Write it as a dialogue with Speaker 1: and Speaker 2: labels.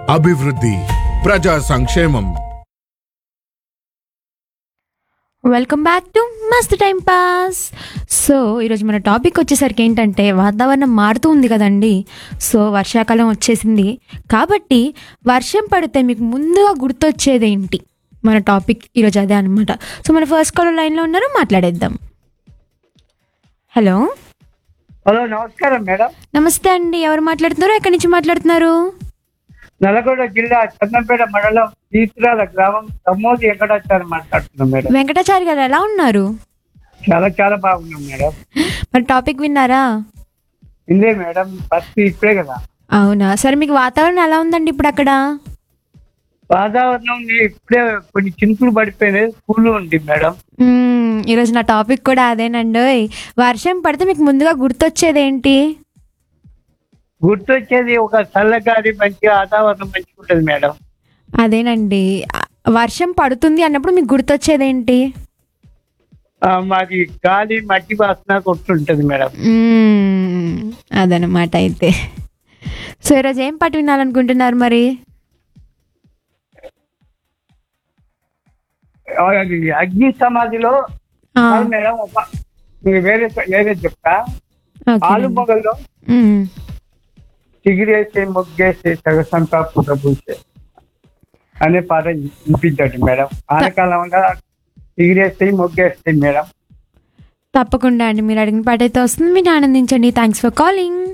Speaker 1: అభివృద్ధి ప్రజా సంక్షేమం
Speaker 2: welcome back to Mast time pass so ఈరోజు మన టాపిక్ వచ్చేసరికి ఏంటంటే వాతావరణం మారుతూ ఉంది కదండి సో వర్షాకాలం వచ్చేసింది కాబట్టి వర్షం పడితే మీకు ముందుగా గుర్తొచ్చేది ఏంటి మన టాపిక్ ఈరోజు అదే అనమాట సో మన ఫస్ట్ కాల్ లైన్లో ఉన్నారు మాట్లాడేద్దాం హలో
Speaker 3: హలో నమస్కారం మేడం
Speaker 2: నమస్తే అండి ఎవరు మాట్లాడుతున్నారు ఎక్కడి నుంచి మాట్లాడుతున్నారు
Speaker 3: నల్గొండ జిల్లా చందంపేట మండలం తీర్థరాల గ్రామం దమ్మోది వెంకటాచారి మాట్లాడుతున్నాం మేడం
Speaker 2: వెంకటాచారి గారు ఎలా ఉన్నారు
Speaker 3: చాలా చాలా బాగున్నాం మేడం
Speaker 2: మరి టాపిక్ విన్నారా
Speaker 3: ఇందే మేడం ఫస్ట్ ఇప్పుడే కదా
Speaker 2: అవునా సరే మీకు వాతావరణం ఎలా ఉందండి ఇప్పుడు అక్కడ
Speaker 3: వాతావరణం ఇప్పుడే కొన్ని చినుకులు పడిపోయినాయి స్కూల్లో ఉంది మేడం
Speaker 2: మ్మ్, ఈరోజు నా టాపిక్ కూడా అదేనండి వర్షం పడితే మీకు ముందుగా గుర్తొచ్చేది ఏంటి
Speaker 3: గుర్తొచ్చేది ఒక చల్లగాలి మంచి వాతావరణం మంచిగా ఉంటుంది మేడం
Speaker 2: అదేనండి ఆ, వర్షం పడుతుంది అన్నప్పుడు మీకు గుర్తొచ్చేది ఏంటి
Speaker 3: ఆ, మాది గాలి మట్టి వాసన కొట్టుంటది మేడం
Speaker 2: మ్మ్, అదనమాట అయితే సో ఈరోజు ఏం పాట వినాలనుకుంటున్నారు మరి
Speaker 3: ఆ, అది అగ్ని సమాధిలో
Speaker 2: ఆ,
Speaker 3: కాదు మేడం ఒక మీకు వేరే వేరే చెప్తా
Speaker 2: ఓకేనండి.
Speaker 3: ఆలు మొగల్లో
Speaker 2: మ్మ్,
Speaker 3: చిగిరేసి మొగ్గేసి సగసంతా పూట పూసే అనే పాట వినిపించండి మేడం ఆనకాలంగా చిగిరేస్తాయి మొగ్గేస్తాయి మేడం
Speaker 2: తప్పకుండా అండి మీరు అడిగిన పాట అయితే వస్తుంది మీరు ఆనందించండి థ్యాంక్స్ ఫర్ కాలింగ్